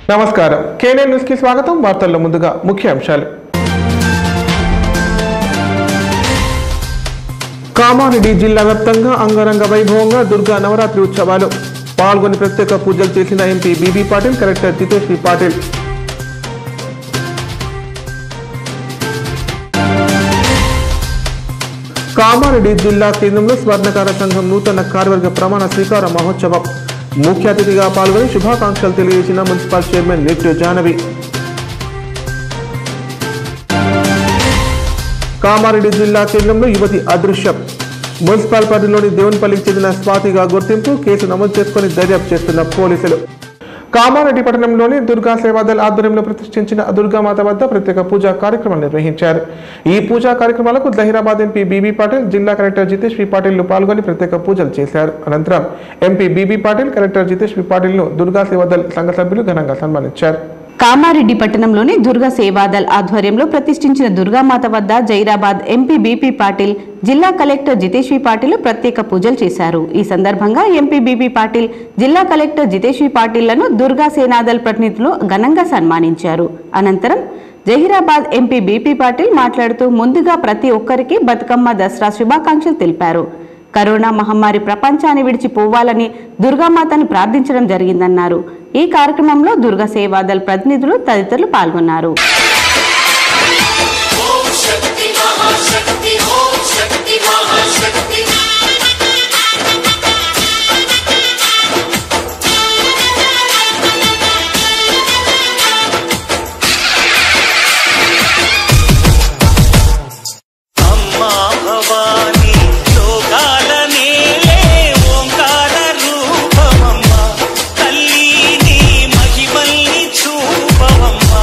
నమస్కారం KNN news కి స్వాగతం వార్తల్లో ముందుగా ముఖ్య అంశాలు కామారెడ్డి జిల్లా వ్యాప్తంగా అంగరంగ వైభవంగా దుర్గా నవరాత్రి ఉత్సవాలు పాల్గొని ప్రత్యేక పూజలు చేసిన ఎంపీ బీబీ పాటిల్ కలెక్టర్ జితేష్ బి పాటిల్ కామారెడ్డి జిల్లా కేంద్రంలో స్వర్ణకార సంఘం నూతన కార్యవర్గ ప్రమాణ స్వీకార మహోత్సవం ముఖ్య అతిథిగా పాల్గొని శుభాకాంక్షలు తెలియజేసిన మున్సిపల్ చైర్మన్ నిట్టు జానవి కామారెడ్డి జిల్లా కేంద్రంలో యువతి అదృశ్యం మున్సిపల్ పరిధిలోని దేవునిపల్లికి చెందిన స్వాతిగా గుర్తింపు కేసు నమోదు చేసుకుని దర్యాప్తు చేస్తున్న పోలీసులు కామారెడ్డి పట్టణంలోని దుర్గా సేవాదల్ ఆధ్వర్యంలో ప్రతిష్ఠించిన దుర్గామాత వద్ద ప్రత్యేక పూజా కార్యక్రమం నిర్వహించారు ఈ పూజా కార్యక్రమాలకు జహీరాబాద్ ఎంపీ బీబీ పాటిల్ జిల్లా కలెక్టర్ జితేష్ వి పాటిల్ పాల్గొని ప్రత్యేక పూజలు చేశారు అనంతరం ఎంపీ బీబీ పాటిల్ కలెక్టర్ జితేష్ వి పాటిల్ ను దుర్గా సేవాదల్ సంఘ సభ్యులు ఘనంగా సన్మానించారు కామారెడ్డి పట్టణంలోని దుర్గా సేవాదల్ ఆధ్వర్యంలో ప్రతిష్ఠించిన దుర్గామాత వద్ద జైరాబాద్ ఎంపీ బీపీ పాటిల్ జిల్లా కలెక్టర్ జితేష్ వి పాటిల్ ప్రత్యేక పూజలు చేశారు ఈ సందర్భంగా ఎంపీ బీపీ పాటిల్ జిల్లా కలెక్టర్ జితేష్ వి పాటిల్లను దుర్గా సేనాదల్ ప్రతినిధులు ఘనంగా సన్మానించారు అనంతరం జహీరాబాద్ ఎంపీ బీపీ పాటిల్ మాట్లాడుతూ ముందుగా ప్రతి ఒక్కరికి బతుకమ్మ దసరా శుభాకాంక్షలు తెలిపారు కరోనా మహమ్మారి ప్రపంచాన్ని విడిచిపోవాలని దుర్గామాతను ప్రార్థించడం జరిగిందన్నారు ఈ కార్యక్రమంలో దుర్గా సేవాదల్ ప్రతినిధులు తదితరులు పాల్గొన్నారు ఓం శక్తి మహాశక్తి ఓం శక్తి మహాశక్తి అమ్మా భవాని లోకాల నేలే ఓంకార రూపమమ్మ తల్లి నీ మహిమల్ని చూపవమ్మా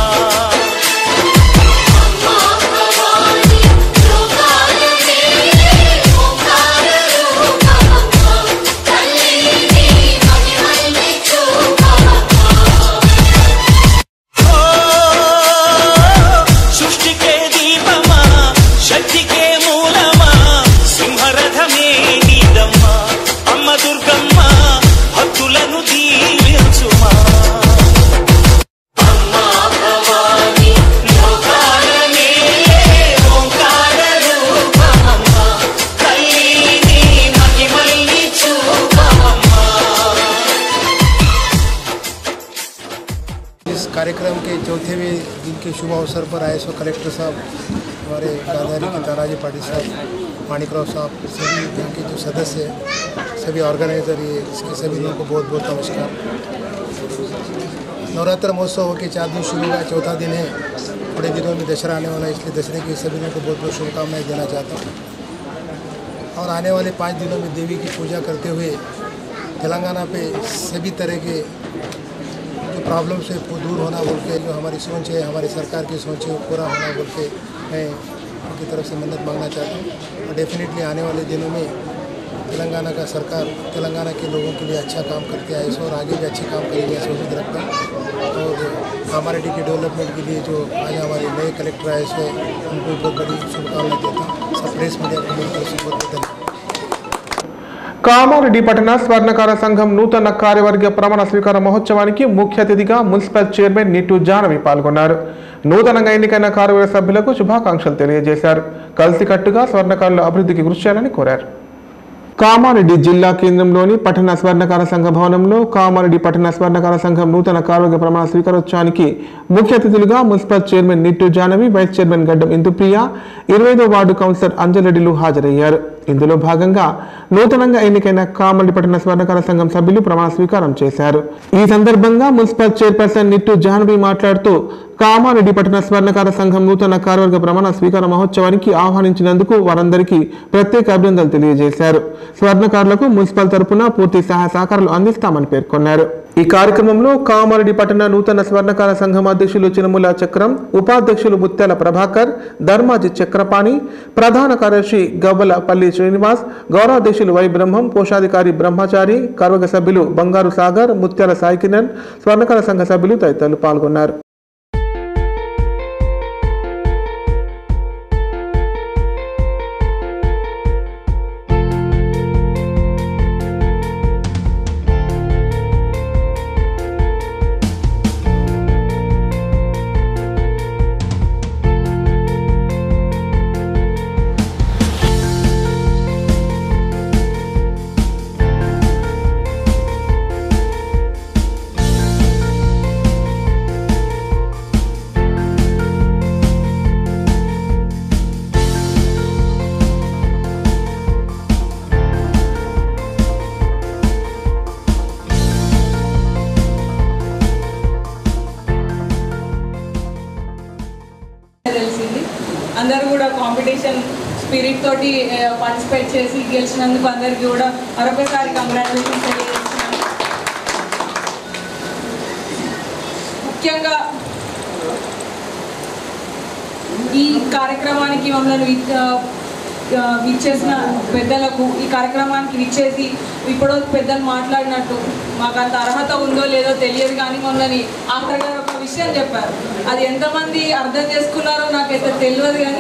అమ్మా భవాని లోకాల నేలే ఓంకార రూపమమ్మ తల్లి నీ మహిమల్ని చూపవమ్మా ఓ సృష్టికే దీపమా శక్తికే మూలమా సింహరథమే నీదమ్మా అమ్మ దుర్గమ్మ భక్తులను దీవించుమా అమ్మా భవాని లోకాల నేలే ఓంకార రూపమమ్మ తల్లి నీ మహిమల్ని చూపవమ్మా इस कार्यक्रम के चौथेवें दिन के शुभ अवसर पर आए सो कलेक्टर साहब हमारे गांधारी के ताराजी पाटिल साहब माणिकराव साहब सभी यहाँ के जो सदस्य हैं सभी ऑर्गेनाइजर ये इसके सभी लोगों को बहुत बहुत नमस्कार नवरात्र महोत्सव के चार दिन शुरू हुआ चौथा दिन है थोड़े दिनों में दशहरा आने वाला है इसलिए दशहरे की सभी लोगों को बहुत बहुत शुभकामनाएं देना चाहता हूँ और आने वाले पाँच दिनों में देवी की पूजा करते हुए तेलंगाना पे सभी तरह के जो प्रॉब्लम से वो दूर होना बोल के जो हमारी सोच है हमारी सरकार की सोच है वो पूरा होना बोल के मैं उनकी तरफ से मदद मांगना चाहता हूँ और डेफिनेटली आने वाले दिनों में तेलंगाना का सरकार तेलंगाना के लोगों के लिए अच्छा काम करते आए सो और आगे भी अच्छे काम करेंगे ऐसा उम्मीद रखता हूँ और कामारेड्डी के डेवलपमेंट के लिए जो आज हमारे नए कलेक्टर आए सो उनको बहुत बड़ी शुभकामनाएं देता हूँ सब प्रेस मीडिया को मेरी तरफ से बहुत बहुत धन्यवाद కామారెడ్డి పట్టణ స్వర్ణకార సంఘం నూతన కార్యవర్గ ప్రమాణ స్వీకార మహోత్సవానికి ముఖ్య అతిథిగా మున్సిపల్ చైర్మన్ నిట్టు జానవి పాల్గొన్నారు నూతనంగా ఎన్నికైన కార్యవర్గ సభ్యులకు శుభాకాంక్షలు తెలియజేశారు కలిసికట్టుగా స్వర్ణకారుల అభివృద్ధికి కృషి చేయాలని కోరారు కామారెడ్డి జిల్లా కేంద్రంలోని పట్టణ స్వర్ణకార సంఘ భవనంలో కామారెడ్డి పట్టణ స్వర్ణకార సంఘం నూతన కార్యవర్గ ప్రమాణ స్వీకారోత్సవానికి ముఖ్య అతిథులుగా municipal chairman Nittu Janavi vice chairman Gaddam Indupriya ఇరవైదో వార్డు కౌన్సిలర్ అంజలరెడ్డిలు హాజరయ్యారు ఇందులో భాగంగా నూతనంగా ఎన్నికైన కామారెడ్డి పట్టణ స్వర్ణకార సంఘం సభ్యులు ప్రమాణ స్వీకారం చేశారు ఈ సందర్భంగా మున్సిపల్ చైర్పర్సన్ నిట్టు జాహ్నవి మాట్లాడుతూ కామారెడ్డి పట్టణ స్వర్ణకార సంఘం నూతన కార్యవర్గ ప్రమాణ స్వీకార మహోత్సవానికి ఆహ్వానించినందుకు వారందరికీ ప్రత్యేక అభినందనలు తెలియజేశారు స్వర్ణకారులకు మున్సిపల్ తరపున పూర్తి సహాయ సహకారాలు అందిస్తామని పేర్కొన్నారు ఈ కార్యక్రమంలో కామారెడ్డి పట్టణ నూతన స్వర్ణకార సంఘం అధ్యక్షులు చినముల చక్రం ఉపాధ్యక్షులు ముత్యాల ప్రభాకర్ ధర్మాజి చక్రపాణి ప్రధాన కార్యదర్శి గవ్వలపల్లి శ్రీనివాస్ గౌరవాధ్యక్షులు వై బ్రహ్మం కోశాధికారి బ్రహ్మచారి కార్యవర్గ సభ్యులు బంగారు సాగర్ ముత్యాల సాయి కిరణ్ స్వర్ణకార సంఘ సభ్యులు తదితరులు పాల్గొన్నారు అందరూ కూడా కాంపిటీషన్ స్పిరిట్ తోటి పార్టిసిపేట్ చేసి గెలిచినందుకు అందరికీ కూడా మరొకసారి కంగ్రాచులేషన్స్ తెలియజేస్తున్నాను ముఖ్యంగా ఈ కార్యక్రమానికి మమ్మల్ని వి- ఆ, ఆ, విచ్చేసిన పెద్దలకు ఈ కార్యక్రమానికి విచ్చేసి ఇప్పుడు పెద్దలు మాట్లాడినట్టు మాకు అంత అర్హత ఉందో లేదో తెలియదు కానీ మమ్మల్ని ఆఖరి గారు ఒక విషయం చెప్పారు అది ఎంతమంది అర్థం చేసుకున్నారో నాకైతే తెలియదు కానీ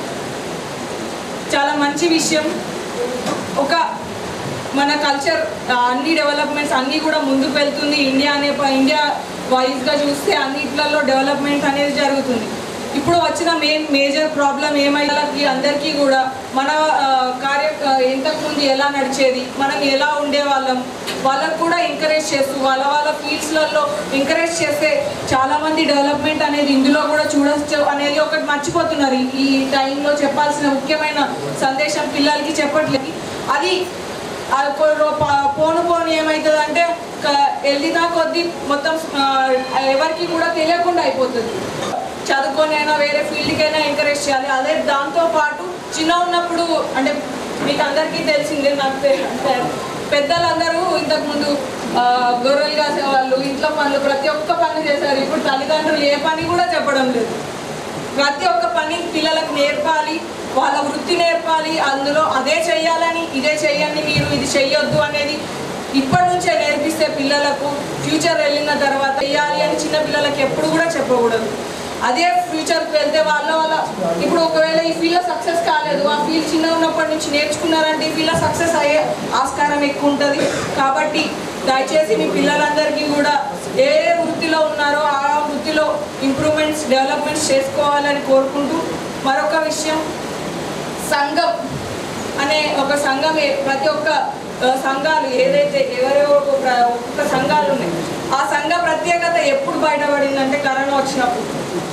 చాలా మంచి విషయం ఒక మన కల్చర్ అన్ని డెవలప్మెంట్స్ అన్నీ కూడా ముందుకు వెళ్తుంది ఇండియా అనే ప- ఇండియా వైజ్గా చూస్తే అన్నిట్లలో డెవలప్మెంట్ అనేది జరుగుతుంది ఇప్పుడు వచ్చిన మెయిన్ మేజర్ ప్రాబ్లం ఏమైంది అందరికీ కూడా మన ఆ, కార్య ఆ, ఇంతకుముందు ఎలా నడిచేది మనం ఎలా ఉండేవాళ్ళం వాళ్ళకు కూడా ఎంకరేజ్ చేస్తూ వాళ్ళ వాళ్ళ ఫీల్డ్స్లలో ఎంకరేజ్ చేస్తే చాలామంది డెవలప్మెంట్ అనేది ఇందులో కూడా చూడొచ్చు అనేది ఒకటి మర్చిపోతున్నారు ఈ- ఈ టైంలో చెప్పాల్సిన ముఖ్యమైన సందేశం పిల్లలకి చెప్పట్లేదు అది ఆ కొ- రో- ప- పోను పోను ఏమవుతుందంటే క- వెళ్ళినా కొద్దీ మొత్తం ఆ, ఎవరికి కూడా తెలియకుండా అయిపోతుంది చదువుకొని అయినా వేరే ఫీల్డ్కి అయినా ఎంకరేజ్ చేయాలి అదే దాంతో పాటు చిన్న ఉన్నప్పుడు అంటే మీకు అందరికీ తెలిసిందే నాకు తె- అంటే పెద్దలందరూ ఇంతకుముందు ఆ, గొర్రెలు కాసే వాళ్ళు ఇంట్లో పనులు ప్రతి ఒక్క పని చేశారు ఇప్పుడు తల్లిదండ్రులు ఏ పని కూడా చెప్పడం లేదు ప్రతి ఒక్క పని పిల్లలకు నేర్పాలి వాళ్ళ వృత్తి నేర్పాలి అందులో అదే చెయ్యాలని ఇదే చెయ్యండి మీరు ఇది చెయ్యొద్దు అనేది ఇప్పటి నుంచే నేర్పిస్తే పిల్లలకు ఫ్యూచర్ వెళ్ళిన తర్వాత చెయ్యాలి అని చిన్న పిల్లలకి ఎప్పుడు కూడా చెప్పకూడదు అదే ఫ్యూచర్కి వెళ్తే వాళ్ళ వాళ్ళ ఇప్పుడు ఒకవేళ ఈ ఫీల్డ్లో సక్సెస్ కాలేదు ఆ ఫీల్డ్ చిన్న ఉన్నప్పటి నుంచి నేర్చుకున్నారంటే ఈ ఫీల్డ్లో సక్సెస్ అయ్యే ఆస్కారం ఎక్కువ ఉంటుంది కాబట్టి దయచేసి మీ పిల్లలందరికీ కూడా ఏ ఏ వృత్తిలో ఉన్నారో ఆ వృత్తిలో ఇంప్రూవ్మెంట్స్ డెవలప్మెంట్స్ చేసుకోవాలని కోరుకుంటూ మరొక విషయం సంఘం అనే ఒక సంఘం ఏ- ప్రతి ఒక్క ఆ, సంఘాలు ఏదైతే ఎవరెవో ఒక ప్ర- ఒక్కొక్క సంఘాలు ఉన్నాయి ఆ సంఘ ప్రత్యేకత ఎప్పుడు బయటపడిందంటే కరోనా వచ్చినప్పుడు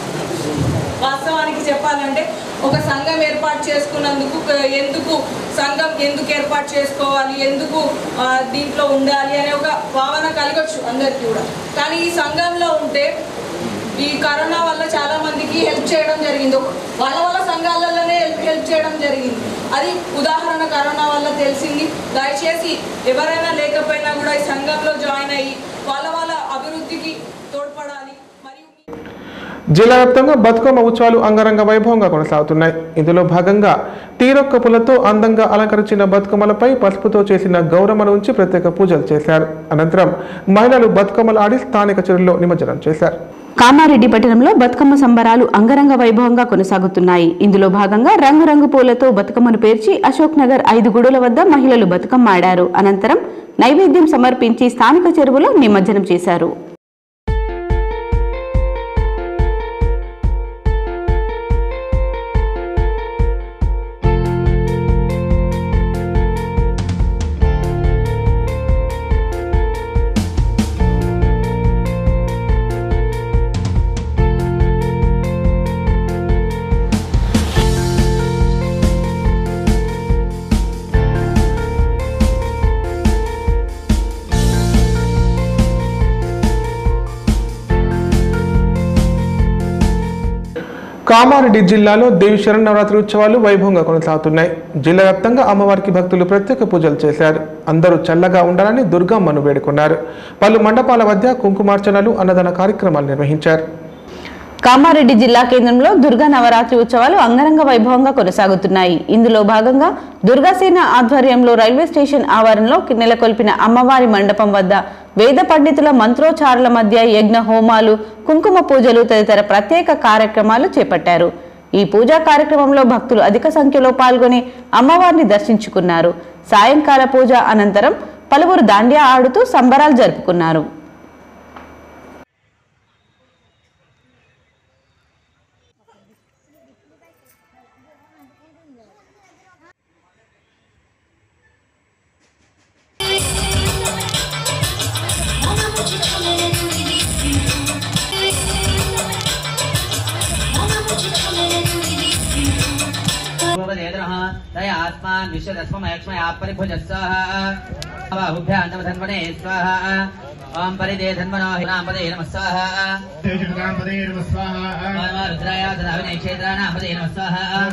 వాస్తవానికి చెప్పాలంటే ఒక సంఘం ఏర్పాటు చేసుకున్నందుకు క- ఎందుకు సంఘం ఎందుకు ఏర్పాటు చేసుకోవాలి ఎందుకు ఆ, దీంట్లో ఉండాలి అనే ఒక భావన కలగచ్చు అందరికీ కూడా కానీ ఈ సంఘంలో ఉంటే ఈ కరోనా వల్ల చాలా మందికి హెల్ప్ చేయడం జరిగింది ఒక- వాళ్ళ వాళ్ళ సంఘాలలోనే హెల్ప్ హెల్ప్ చేయడం జరిగింది అది ఉదాహరణ కరోనా వల్ల తెలిసింది దయచేసి ఎవరైనా లేకపోయినా కూడా ఈ సంఘంలో జాయిన్ అయ్యి వాళ్ళ వాళ్ళ అభివృద్ధికి తోడ్పడాలి మరియు జిల్లా వ్యాప్తంగా బతుకమ్మ ఉత్సవాలు అంగరంగ వైభవంగా కొనసాగుతున్నాయి ఇందులో భాగంగా తీరొక్క పులతో అందంగా అలంకరించిన బతుకమ్మలపై పసుపుతో చేసిన గౌరమ్మను ఉంచి ప్రత్యేక పూజలు చేశారు అనంతరం మహిళలు బతుకమ్మలు ఆడి స్థానిక చెరువుల్లో నిమజ్జనం చేశారు కామారెడ్డి పట్టణంలో బతుకమ్మ సంబరాలు అంగరంగ వైభవంగా కొనసాగుతున్నాయి ఇందులో భాగంగా రంగురంగు పూలతో బతుకమ్మను పేర్చి అశోక్ నగర్ ఐదు గుడుల వద్ద మహిళలు బతుకమ్మ ఆడారు అనంతరం నైవేద్యం సమర్పించి స్థానిక చెరువులో నిమజ్జనం చేశారు కామారెడ్డి జిల్లాలో దేవి శరణవరాత్రి ఉత్సవాలు వైభవంగా కొనసాగుతున్నాయి జిల్లా వ్యాప్తంగా అమ్మవారికి భక్తులు ప్రత్యేక పూజలు చేశారు అందరూ చల్లగా ఉండాలని దుర్గమ్మను వేడుకున్నారు పలు మండపాల వద్ద కుంకుమార్చనలు అన్నదాన కార్యక్రమాలు నిర్వహించారు కామారెడ్డి జిల్లా కేంద్రంలో దుర్గా నవరాత్రి ఉత్సవాలు అంగరంగ వైభవంగా కొనసాగుతున్నాయి ఇందులో భాగంగా దుర్గాసేన ఆధ్వర్యంలో రైల్వే స్టేషన్ ఆవరణలో నెలకొల్పిన అమ్మవారి మండపం వద్ద వేద పండితుల మంత్రోచ్చారుల మధ్య యజ్ఞ హోమాలు కుంకుమ పూజలు తదితర ప్రత్యేక కార్యక్రమాలు చేపట్టారు ఈ పూజా కార్యక్రమంలో భక్తులు అధిక సంఖ్యలో పాల్గొని అమ్మవారిని దర్శించుకున్నారు సాయంకాల పూజ అనంతరం పలువురు దాండ్యా ఆడుతూ సంబరాలు జరుపుకున్నారు पूर्वजेतनः तय आत्मान् विश्वदस्ममयक्ष्मया परिभुजः स्वाहा बाहुभ्यां नमधन्वने स्वाहा ఓం పరిదే ధన్మనో నామదే నమ స్వాహ ఓం రుద్రాయ తదావినే క్షేత్ర నామదే నమ స్వాహ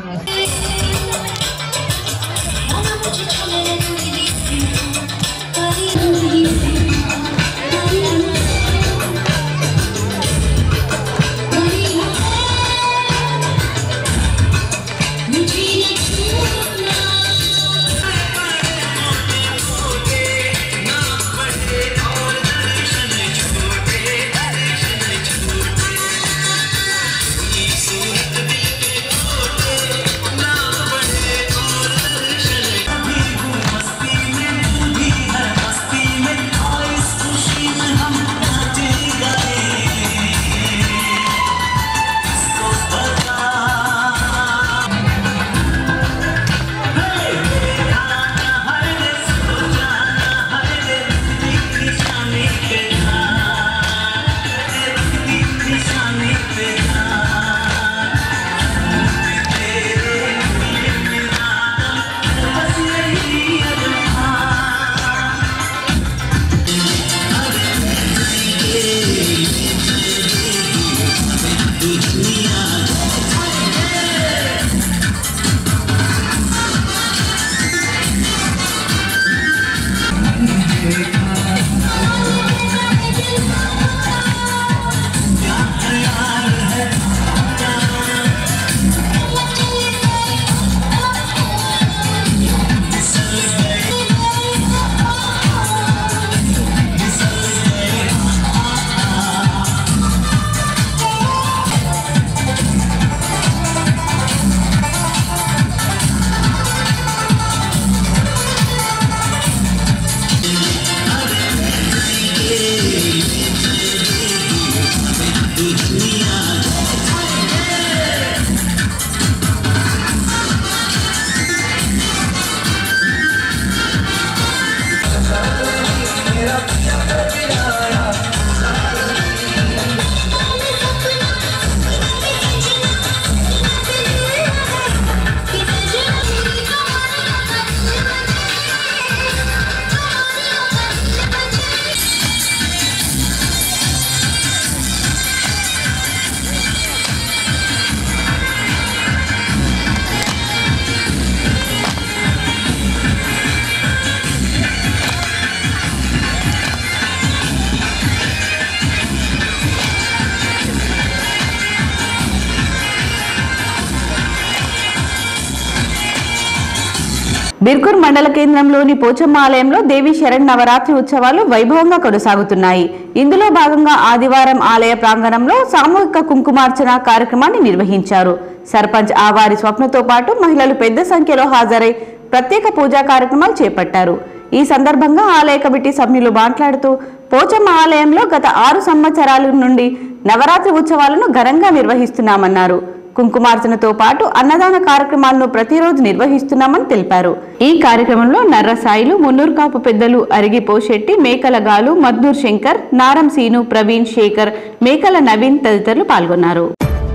బిర్కూర్ మండల కేంద్రంలోని పోచమ్మ ఆలయంలో దేవి శరణ్ నవరాత్రి ఉత్సవాలు వైభవంగా కొనసాగుతున్నాయి ఇందులో భాగంగా ఆదివారం ఆలయ ప్రాంగణంలో సామూహిక కుంకుమార్చన కార్యక్రమాన్ని నిర్వహించారు సర్పంచ్ ఆవారి స్వప్నతో పాటు మహిళలు పెద్ద సంఖ్యలో హాజరై ప్రత్యేక పూజా కార్యక్రమాలు చేపట్టారు ఈ సందర్భంగా ఆలయ కమిటీ సభ్యులు మాట్లాడుతూ పోచమ్మ ఆలయంలో గత ఆరు సంవత్సరాల నుండి నవరాత్రి ఉత్సవాలను ఘనంగా నిర్వహిస్తున్నామన్నారు కుంకుమార్చనతో పాటు అన్నదాన కార్యక్రమాలను ప్రతిరోజు నిర్వహిస్తున్నామని తెలిపారు ఈ కార్యక్రమంలో నర్రసాయిలు మున్నూరు కాపు పెద్దలు అరిగి పోషెట్టి మేకల గాలు మద్నూర్ శంకర్ నారం సీను ప్రవీణ్ శేఖర్ మేకల నవీన్ తదితరులు పాల్గొన్నారు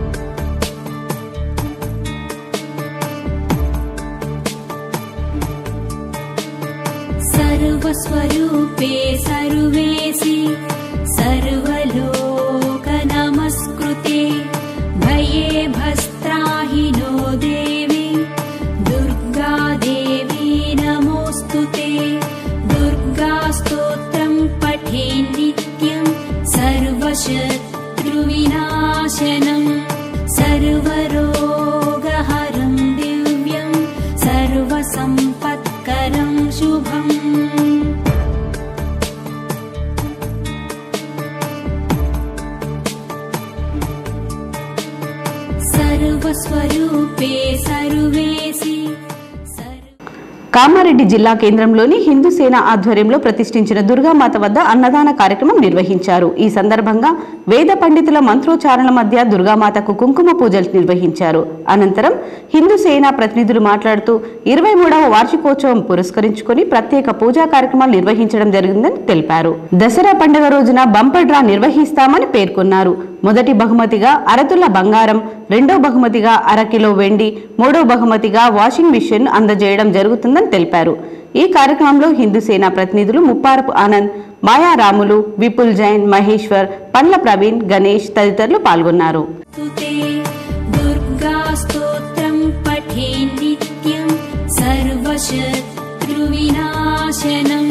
सर्वस्वरूपे सर्वेसि सर्वलोकनमस्कृते भये भस्त्राहिनो देवी दुर्गा देवी नमोऽस्तु ते दुर्गास्तोत्रं पठे नित्यं सर्वशत्रुविनाशनम् सर्वरोगहरं दिव्यं सर्वसम्पत्करं शुभम् सर्वस्वरूपे सर्वेसि सर्व కామారెడ్డి జిల్లా కేంద్రంలోని హిందూ సేన ఆధ్వర్యంలో ప్రతిష్ఠించిన దుర్గామాత వద్ద అన్నదాన కార్యక్రమం నిర్వహించారు ఈ సందర్భంగా వేద పండితుల మంత్రోచ్చారణల మధ్య దుర్గామాతకు కుంకుమ పూజలు నిర్వహించారు అనంతరం హిందూ సేన ప్రతినిధులు మాట్లాడుతూ ఇరవై మూడవ వార్షికోత్సవం పురస్కరించుకొని ప్రత్యేక పూజా కార్యక్రమాలు నిర్వహించడం జరిగిందని తెలిపారు దసరా పండుగ రోజున బంపర్ డ్రా నిర్వహిస్తామని పేర్కొన్నారు మొదటి బహుమతిగా అరతుల బంగారం రెండో బహుమతిగా అరకిలో వెండి మూడో బహుమతిగా వాషింగ్ మిషన్ అందజేయడం జరుగుతుందని తెలిపారు ఈ కార్యక్రమంలో హిందూ సేన ప్రతినిధులు ముప్పారపు ఆనంద్ మాయారాములు విపుల్ జైన్ మహేశ్వర్ పండ్ల ప్రవీణ్ గణేష్ తదితరులు పాల్గొన్నారు स्तुते दुर्गास्तोत्रं पठे नित्यं सर्वशत्रुविनाशनं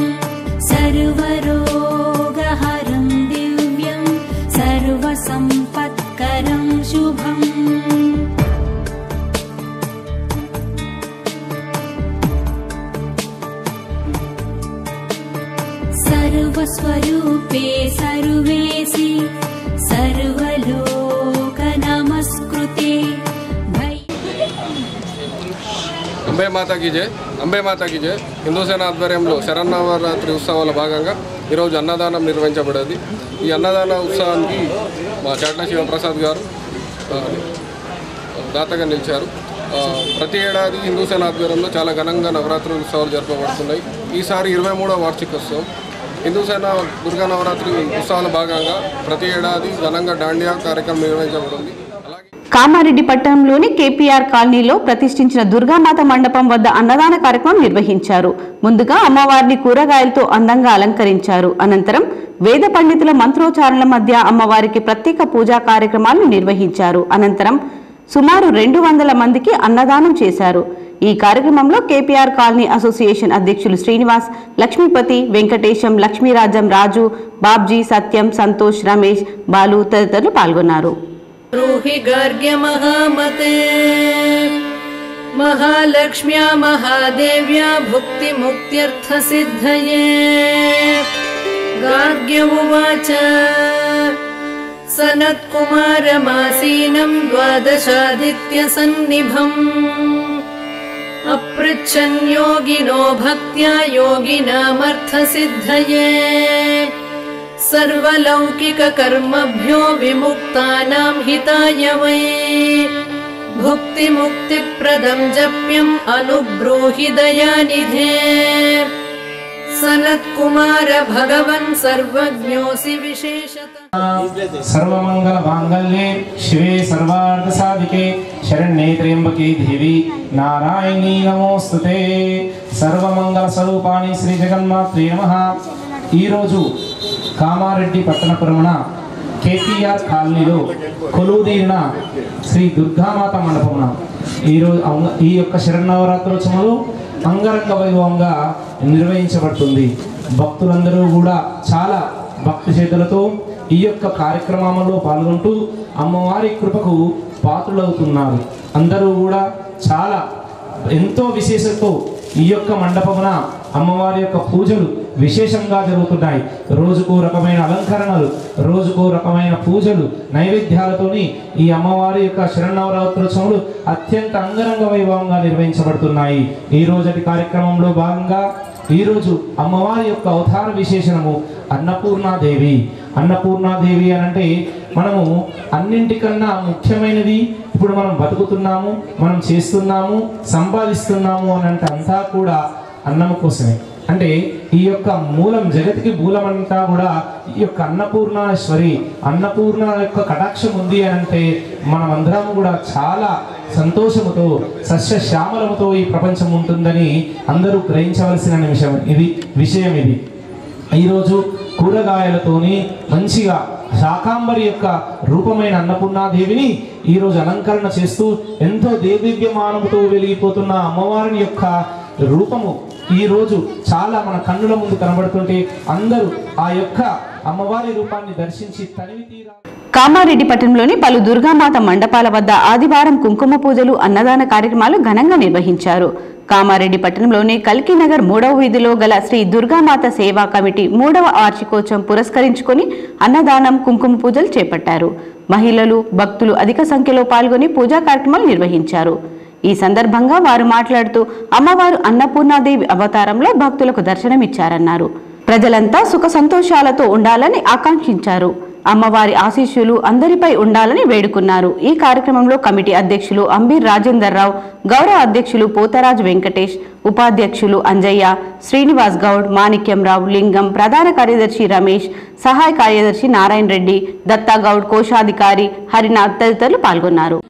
सर्वरोगहरं दिव्यं सर्वसम्पत्करं शुभम् सर्वस्वरूपे सर्वेसि सर्वलोकनमस्कृते भै అంబే మాతాకి జై అంబే మాతాకి జై హిందూ సేన ఆధ్వర్యంలో శరన్నవరాత్రి ఉత్సవాల భాగంగా ఈరోజు అన్నదానం నిర్వహించబడేది ఈ అన్నదాన ఉత్సవానికి మా చాట్ల శివప్రసాద్ గారు ఆ, దాతగా నిలిచారు ఆ, ప్రతి ఏడాది హిందూ సేన ఆధ్వర్యంలో చాలా ఘనంగా నవరాత్రి ఉత్సవాలు జరపబడుతున్నాయి ఈసారి ఇరవై మూడవ వార్షికోత్సవం హిందూ సేన దుర్గా నవరాత్రి ఉత్సవాల భాగంగా ప్రతి ఏడాది ఘనంగా దాండియా కార్యక్రమం నిర్వహించబడింది అలాగే కామారెడ్డి పట్టణంలోని కేపీఆర్ కాలనీలో ప్రతిష్ఠించిన దుర్గామాత మండపం వద్ద అన్నదాన కార్యక్రమం నిర్వహించారు ముందుగా అమ్మవారిని కూరగాయలతో అందంగా అలంకరించారు అనంతరం వేద పండితుల మంత్రోచ్చారణల మధ్య అమ్మవారికి ప్రత్యేక పూజా కార్యక్రమాలను నిర్వహించారు అనంతరం సుమారు రెండు వందల మందికి అన్నదానం చేశారు ఈ కార్యక్రమంలో కేపీఆర్ కాలనీ అసోసియేషన్ అధ్యక్షులు శ్రీనివాస్ లక్ష్మీపతి వెంకటేశం లక్ష్మీరాజం రాజు బాబ్జీ సత్యం సంతోష్ రమేష్ బాలు తదితరులు పాల్గొన్నారు ब्रूहि गर्ग्यमहामते महालक्ष्म्या महादेव्या भुक्तिमुक्त्यर्थसिद्धये गार्ग्य उवाच सनत्कुमारमासीनं द्वादशादित्यसन्निभम् अपृच्छन् योगिनो भक्त्या योगिनामर्थसिद्धये सर्वलौकिककर्मभ्यो विमुक्तानां हिताय वै भुक्तिमुक्तिप्रदं जप्यम् अनुब्रूहि दयानिधे सनत्कुमार भगवन् सर्वज्ञोऽसि विशेषतः सर्वमंगल मांगल्ये शिवे सर्वार्थ साधिके शरण्ये त्र्यंबके देवी नारायणी नमोस्तुते సర్వమంగళ స్వరూపాణి శ్రీ జగన్మాత్రే నమ ఈరోజు కామారెడ్డి పట్టణపురమున కేపీఆర్ కాలనీలో కొలువుదీరిన శ్రీ దుర్గామాత మండపమున ఈరోజు అంగ- ఈ యొక్క శరణవరాత్రోత్సవాలు అంగరంగ వైభవంగా నిర్వహించబడుతుంది భక్తులందరూ కూడా చాలా భక్తి చేతులతో ఈ యొక్క కార్యక్రమంలో పాల్గొంటూ అమ్మవారి కృపకు పాత్రులవుతున్నారు అందరూ కూడా చాలా ఎంతో విశేషతో ఈ యొక్క మండపమున అమ్మవారి యొక్క పూజలు విశేషంగా జరుగుతున్నాయి రోజుకో రకమైన అలంకరణలు రోజుకో రకమైన పూజలు నైవేద్యాలతోని ఈ అమ్మవారి యొక్క శరణవరాత్రోత్సవాలు అత్యంత అంగరంగ వైభవంగా నిర్వహించబడుతున్నాయి ఈ రోజటి కార్యక్రమంలో భాగంగా ఈరోజు అమ్మవారి యొక్క అవతార విశేషణము అన్నపూర్ణాదేవి అన్నపూర్ణాదేవి అని అంటే మనము అన్నింటికన్నా ముఖ్యమైనది ఇప్పుడు మనం బతుకుతున్నాము మనం చేస్తున్నాము సంపాదిస్తున్నాము అని అంటే అంతా కూడా అన్నము కోసమే అంటే ఈ యొక్క మూలం జగతికి మూలం అంతా కూడా ఈ యొక్క అన్నపూర్ణేశ్వరి అన్నపూర్ణ యొక్క కటాక్షం ఉంది అని అంటే మనమందరం కూడా చాలా సంతోషముతో సస్యశ్యామలముతో ఈ ప్రపంచం ఉంటుందని అందరూ గ్రహించవలసిన నిమిషం ఇది విషయం ఇది ఈరోజు కూరగాయలతోని మంచిగా శాకాంబరి యొక్క రూపమైన అన్నపూర్ణాదేవిని ఈరోజు అలంకరణ చేస్తూ ఎంతో దేదివ్యమానముతో వెలిగిపోతున్న అమ్మవారిని యొక్క రూపము ఈ రోజు చాలా మన కన్నుల ముందు కనబడుతుంటే అందరూ ఆ యొక్క అమ్మవారి రూపాన్ని దర్శించి తనివి తీరా కామారెడ్డి పట్టణంలోని పలు దుర్గామాత మండపాల వద్ద ఆదివారం కుంకుమ పూజలు అన్నదాన కార్యక్రమాలు ఘనంగా నిర్వహించారు కామారెడ్డి పట్టణంలోని కల్కీనగర్ మూడవ వీధిలో గల శ్రీ దుర్గామాత సేవా కమిటీ మూడవ వార్షికోత్సవం పురస్కరించుకొని అన్నదానం కుంకుమ పూజలు చేపట్టారు మహిళలు భక్తులు అధిక సంఖ్యలో పాల్గొని పూజా కార్యక్రమాలు నిర్వహించారు ఈ సందర్భంగా వారు మాట్లాడుతూ అమ్మవారు అన్నపూర్ణాదేవి అవతారంలో భక్తులకు దర్శనమిచ్చారన్నారు ప్రజలంతా సుఖ సంతోషాలతో ఉండాలని ఆకాంక్షించారు అమ్మవారి ఆశీస్సులు అందరిపై ఉండాలని వేడుకున్నారు ఈ కార్యక్రమంలో కమిటీ అధ్యక్షులు అంబీర్ రాజేందర్ రావు గౌరవ అధ్యక్షులు పోతరాజు వెంకటేష్ ఉపాధ్యక్షులు అంజయ్య శ్రీనివాస్ గౌడ్ మాణిక్యంరావు లింగం ప్రధాన కార్యదర్శి రమేష్ సహాయ కార్యదర్శి నారాయణ రెడ్డి దత్తాగౌడ్ కోశాధికారి హరినాథ్ తదితరులు పాల్గొన్నారు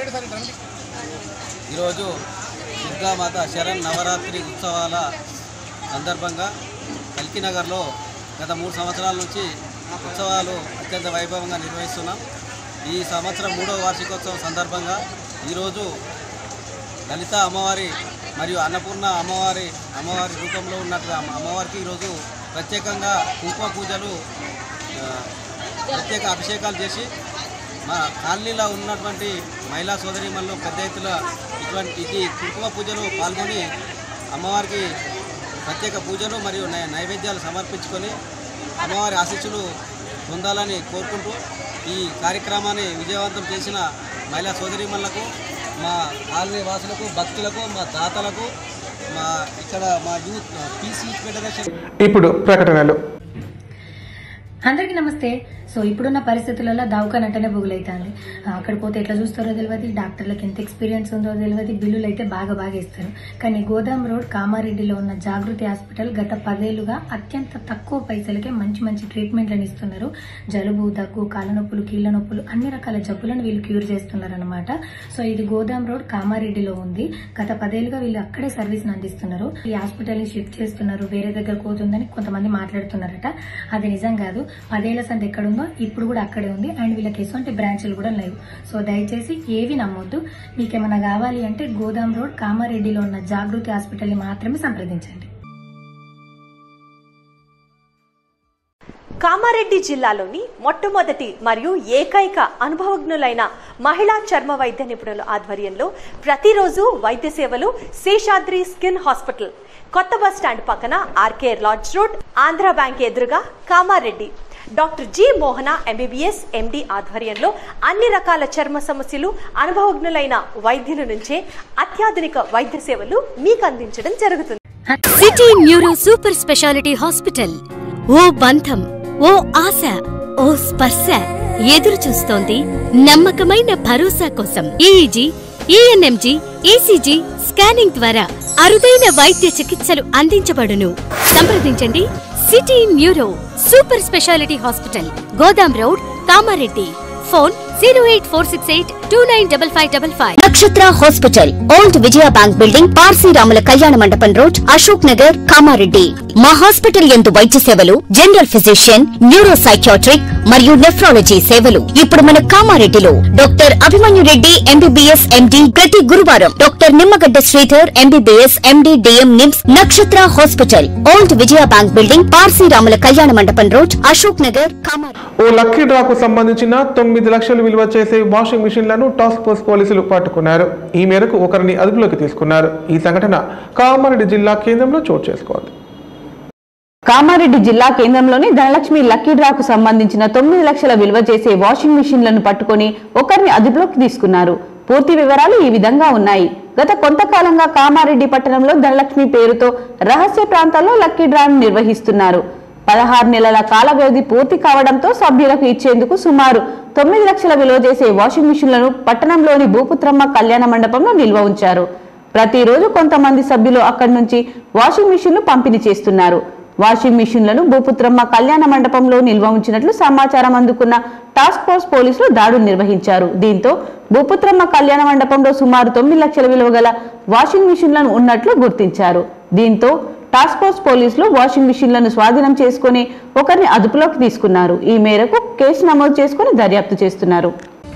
ఈరోజు దుర్గామాత శరణ్ నవరాత్రి ఉత్సవాల సందర్భంగా కల్కినగర్లో గత మూడు సంవత్సరాల నుంచి ఉత్సవాలు అత్యంత వైభవంగా నిర్వహిస్తున్నాం ఈ సంవత్సరం మూడవ వార్షికోత్సవం సందర్భంగా ఈరోజు లలిత అమ్మవారి మరియు అన్నపూర్ణ అమ్మవారి అమ్మవారి రూపంలో ఉన్నట్టు అమ్మవారికి ఈరోజు ప్రత్యేకంగా కుంకుమ పూజలు ఆ, ప్రత్యేక అభిషేకాలు చేసి మా కాలనీలో ఉన్నటువంటి మహిళా సోదరిమణులు పెద్ద ఎత్తున ఇటువంటి ఇది కుంకుమ పూజలు పాల్గొని అమ్మవారికి ప్రత్యేక పూజలు మరియు నై- నైవేద్యాలు సమర్పించుకొని అమ్మవారి ఆశీస్సులు పొందాలని కోరుకుంటూ ఈ కార్యక్రమాన్ని విజయవంతం చేసిన మహిళా సోదరిమణులకు మా కాలనీ వాసులకు భక్తులకు మా దాతలకు మా ఇక్కడ మా యూత్ పీసీ ఫెడరేషన్ ఇప్పుడు ప్రకటనలు అందరికీ నమస్తే సో ఇప్పుడున్న పరిస్థితులలో దవాఖాన అంటేనే బుగులైతాను అక్కడ పోతే ఎట్లా చూస్తారో తెలియదు డాక్టర్లకు ఎంత ఎక్స్పీరియన్స్ ఉందో తెలియదు బిల్లులు అయితే బాగా బాగా ఇస్తారు కానీ గోదాం రోడ్ కామారెడ్డిలో ఉన్న జాగృతి హాస్పిటల్ గత పదేళ్లుగా అత్యంత తక్కువ పైసలకే మంచి మంచి ట్రీట్మెంట్లను ఇస్తున్నారు జలుబు దగ్గు కాళ్ళ నొప్పులు కీళ్ళ నొప్పులు అన్ని రకాల జబ్బులను వీళ్ళు క్యూర్ చేస్తున్నారు అనమాట సో ఇది గోదాం రోడ్ కామారెడ్డిలో ఉంది గత పదేళ్లుగా వీళ్ళు అక్కడే సర్వీస్ అందిస్తున్నారు ఈ హాస్పిటల్ ని షిఫ్ట్ చేస్తున్నారు వేరే దగ్గర పోతుందని కొంతమంది మాట్లాడుతున్నారట అది నిజం కాదు పదేళ్ల సంది ఎక్కడుందో ఇప్పుడు కూడా అక్కడే ఉంది అండ్ వీళ్ళకి ఎటువంటి బ్రాంచ్లు కూడా లేవు సో దయచేసి ఏవి నమ్మొద్దు మీకేమైనా కావాలి అంటే గోదాం రోడ్ కామారెడ్డిలో ఉన్న జాగృతి హాస్పిటల్ ని మాత్రమే సంప్రదించండి కామారెడ్డి జిల్లాలోని మొట్టమొదటి మరియు ఏకైక అనుభవజ్ఞులైన మహిళా చర్మ వైద్య నిపుణుల ఆధ్వర్యంలో ప్రతిరోజు వైద్య సేవలు శేషాద్రి స్కిన్ హాస్పిటల్ కొత్త బస్ స్టాండ్ పక్కన RK lodge road Andhra bank ఎదురుగా Kamareddy doctor G Mohana MBBS MD ఆధ్వర్యంలో అన్ని రకాల చర్మ సమస్యలు అనుభవజ్ఞులైన వైద్యుల నుంచే అత్యాధునిక వైద్య సేవలు మీకు అందించడం జరుగుతుంది city neuro super speciality hospital ఓ బంధం ఓ ఆశ ఓ స్పర్శ ఎదురు చూస్తోంది నమ్మకమైన భరోసా కోసం ఈఈజీ ఈఎన్ఎంజీ ఈసీజీ స్కానింగ్ ద్వారా అరుదైన వైద్య చికిత్సలు అందించబడును సంప్రదించండి city neuro super speciality hospital గోదాం road Kamareddy phone zero eight four six eight two nine double five double five Nakshatra hospital old Vijaya bank building Parsi రాముల కళ్యాణ మండపం రోడ్ అశోక్ నగర్ కామారెడ్డి మా హాస్పిటల్ యందు వైద్య సేవలు జనరల్ ఫిజిషియన్ న్యూరో సైకియాట్రిక్ మరియు నెఫ్రాలజీ సేవలు ఇప్పుడు మన కామారెడ్డిలో doctor Abhimanyu Reddy MBBS MD ప్రతి గురువారం doctor Nimmagadda Sridhar MBBS MD DM NIMS Nakshatra hospital old Vijaya bank building Parsi రాముల కళ్యాణ మండపం రోడ్ అశోక్ నగర్ కామారెడ్డి ఓ లక్కీ డ్రాకు సంబంధించిన తొమ్మిది లక్షలు విలువ చేసే వాషింగ్ మిషన్లను టాస్క్ ఫోర్స్ పోలీసులు పట్టుకున్నారు ఈ మేరకు ఒకరిని అదుపులోకి తీసుకున్నారు ఈ సంఘటన కామారెడ్డి జిల్లా కేంద్రంలో చోటు చేసుకోవాలి కామారెడ్డి జిల్లా కేంద్రంలోని ధనలక్ష్మి లక్కీ డ్రాకు సంబంధించిన తొమ్మిది లక్షల విలువ చేసే వాషింగ్ మిషన్లను పట్టుకొని ఒకరిని అదుపులోకి తీసుకున్నారు పూర్తి వివరాలు ఈ విధంగా ఉన్నాయి గత కొంతకాలంగా కామారెడ్డి పట్టణంలో ధనలక్ష్మి పేరుతో రహస్య ప్రాంతాల్లో లక్కీ డ్రాను నిర్వహిస్తున్నారు పదహారు నెలల కాల వ్యవధి పూర్తి కావడంతో సభ్యులకు ఇచ్చేందుకు సుమారు తొమ్మిది లక్షల విలువ చేసే వాషింగ్ మిషన్లను పట్టణంలోని భూపుత్రమ్మ కళ్యాణ మండపంలో నిల్వ ఉంచారు ప్రతిరోజు కొంతమంది సభ్యులు అక్కడి నుంచి వాషింగ్ మిషన్లు పంపిణీ చేస్తున్నారు వాషింగ్ మిషన్లను భూపుత్రమ్మ కళ్యాణ మండపంలో నిల్వ ఉంచినట్లు సమాచారం అందుకున్న టాస్క్ ఫోర్స్ పోలీసులు దాడులు నిర్వహించారు దీంతో భూపుత్రమ్మ కళ్యాణ మండపంలో సుమారు తొమ్మిది లక్షల విలువ గల వాషింగ్ మిషన్లను ఉన్నట్లు గుర్తించారు దీంతో టాస్క్ ఫోర్స్ పోలీసులు వాషింగ్ మిషన్లను స్వాధీనం చేసుకుని ఒకరిని అదుపులోకి తీసుకున్నారు ఈ మేరకు కేసు నమోదు చేసుకుని దర్యాప్తు చేస్తున్నారు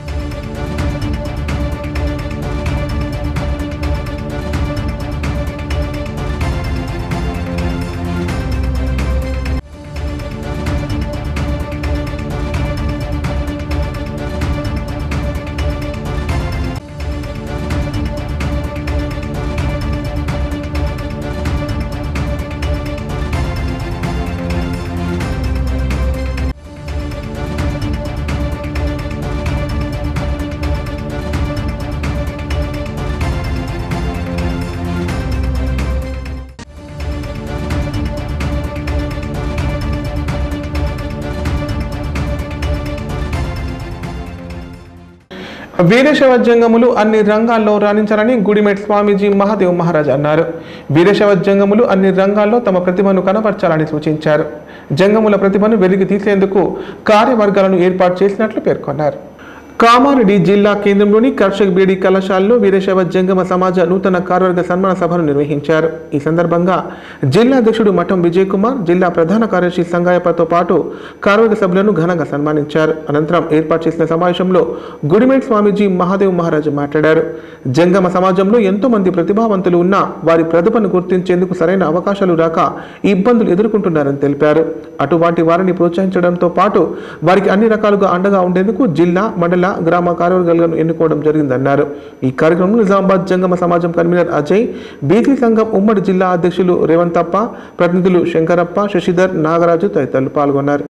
వీరశైవజంగములు అన్ని రంగాల్లో రాణించాలని గుడిమెట్ స్వామీజీ మహాదేవ్ మహారాజ్ అన్నారు వీరశైవజంగములు అన్ని రంగాల్లో తమ ప్రతిభను కనబర్చాలని సూచించారు జంగముల ప్రతిభను వెలికి తీసేందుకు కార్యవర్గాలను ఏర్పాటు చేసినట్లు పేర్కొన్నారు కామారెడ్డి జిల్లా కేంద్రంలోని కర్షక్ బీడి కళాశాలలో వీరశైవ జంగమ సమాజ నూతన కార్యవర్గ సన్మాన సభను నిర్వహించారు ఈ సందర్భంగా జిల్లా అధ్యక్షుడు మఠం విజయ్ కుమార్ జిల్లా ప్రధాన కార్యదర్శి సంగాయప్పతో పాటు కార్యవర్గ సభ్యులను ఘనంగా సన్మానించారు అనంతరం ఏర్పాటు చేసిన సమావేశంలో గుడిమేట్ స్వామీజీ మహాదేవ్ మహారాజు మాట్లాడారు జంగమ సమాజంలో ఎంతో మంది ప్రతిభావంతులు ఉన్నా వారి ప్రతిభను గుర్తించేందుకు సరైన అవకాశాలు రాక ఇబ్బందులు ఎదుర్కొంటున్నారని తెలిపారు అటువంటి వారిని ప్రోత్సహించడంతో పాటు వారికి అన్ని రకాలుగా అండగా ఉండేందుకు జిల్లా మండల గ్రామ కార్యవర్గాలను ఎన్నుకోవడం జరిగిందన్నారు ఈ కార్యక్రమంలో నిజామాబాద్ జంగమ సమాజం కన్వీనర్ అజయ్ బీసీ సంఘం ఉమ్మడి జిల్లా అధ్యక్షులు రేవంతప్ప ప్రతినిధులు శంకరప్ప శశిధర్ నాగరాజు తదితరులు పాల్గొన్నారు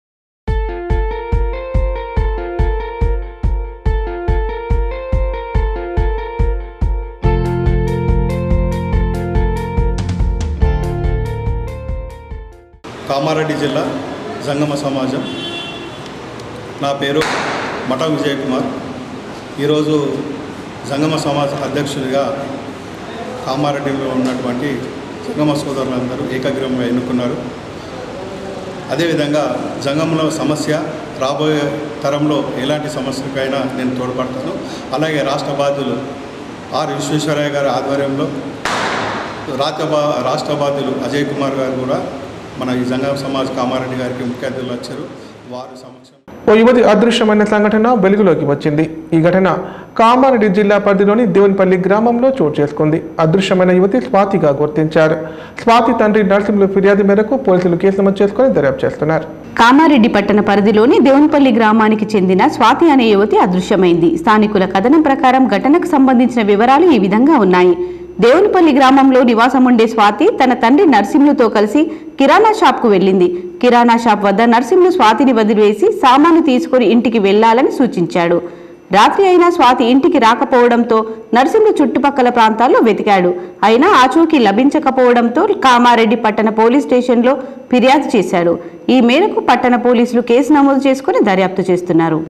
కామారెడ్డి జిల్లా జంగమ సమాజం నా పేరు మఠం విజయ్ కుమార్ ఈరోజు జంగమ సమాజ అధ్యక్షుడిగా కామారెడ్డిలో ఉన్నటువంటి జంగమ సోదరులందరూ ఏకగ్రీవంగా ఎన్నుకున్నారు అదేవిధంగా జంగంలో సమస్య రాబోయే తరంలో ఎలాంటి సమస్యలకైనా నేను తోడ్పడతాను అలాగే రాష్ట్ర బాధ్యులు ఆర్ విశ్వేశ్వరయ్య గారి ఆధ్వర్యంలో రాష్ట్ర బా రాష్ట్ర బాధ్యులు అజయ్ కుమార్ గారు కూడా మన ఈ జంగం సమాజ్ కామారెడ్డి గారికి ముఖ్య అతిథులు వచ్చారు వారి సమక్షం ఓ యువతి అదృశ్యమైన సంఘటన వెలుగులోకి వచ్చింది ఈ ఘటన కామారెడ్డి జిల్లా పరిధిలోని దేవునిపల్లి గ్రామంలో చోటు చేసుకుంది అదృశ్యమైన యువతి స్వాతిగా గుర్తించారు స్వాతి తండ్రి నరసింహులు ఫిర్యాదు మేరకు పోలీసులు కేసు నమోదు చేసుకుని దర్యాప్తు చేస్తున్నారు కామారెడ్డి పట్టణ పరిధిలోని దేవునిపల్లి గ్రామానికి చెందిన స్వాతి అనే యువతి అదృశ్యమైంది స్థానికుల కథనం ప్రకారం ఘటనకు సంబంధించిన వివరాలు ఈ విధంగా ఉన్నాయి దేవునిపల్లి గ్రామంలో నివాసం ఉండే స్వాతి తన తండ్రి నర్సింహులతో కలిసి కిరాణా షాప్కు వెళ్ళింది కిరాణా షాప్ వద్ద నర్సింహులు స్వాతిని వదిలివేసి సామాను తీసుకుని ఇంటికి వెళ్లాలని సూచించాడు రాత్రి అయినా స్వాతి ఇంటికి రాకపోవడంతో నర్సింహులు చుట్టుపక్కల ప్రాంతాల్లో వెతికాడు అయినా ఆచూకీ లభించకపోవడంతో కామారెడ్డి పట్టణ పోలీస్ స్టేషన్లో ఫిర్యాదు చేశాడు ఈ మేరకు పట్టణ పోలీసులు కేసు నమోదు చేసుకుని దర్యాప్తు చేస్తున్నారు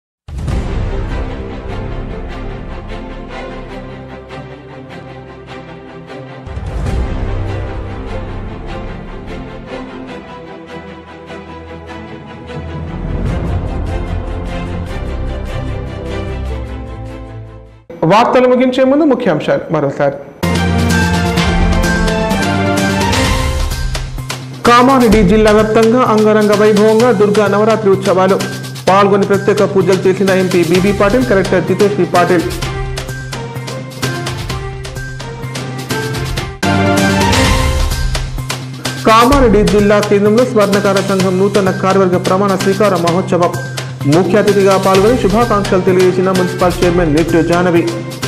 వార్తలు ముగించే ముందు ముఖ్యాంశాలు మరోసారి కామారెడ్డి జిల్లా వ్యాప్తంగా అంగరంగ వైభవంగా దుర్గా నవరాత్రి ఉత్సవాలు పాల్గొని ప్రత్యేక పూజలు చేసిన ఎంపీ బీబీ పాటిల్ కలెక్టర్ జితేష్ బి పాటిల్ కామారెడ్డి జిల్లా కేంద్రంలో స్వర్ణకార సంఘం నూతన కార్యవర్గ ప్రమాణ స్వీకార మహోత్సవం ముఖ్య అతిథిగా పాల్గొని శుభాకాంక్షలు తెలియజేసిన మున్సిపల్ చైర్మన్ నిట్టు జానవి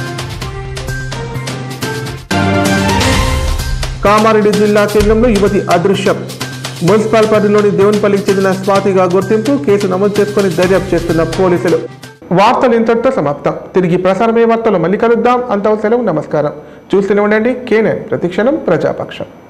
కామారెడ్డి జిల్లా కేంద్రంలో యువతి అదృశ్యం మున్సిపల్ పరిధిలోని దేవునిపల్లికి చెందిన స్వాతిగా గుర్తింపు కేసు నమోదు చేసుకుని దర్యాప్తు చేస్తున్న పోలీసులు వార్తలు ఇంతటితో సమాప్తం తిరిగి ప్రసారమయ్యే వార్తలు మళ్ళీ కలుద్దాం అంతవరకు సెలవు నమస్కారం చూస్తూనే ఉండండి కేనే ప్రతిక్షణం ప్రజాపక్షం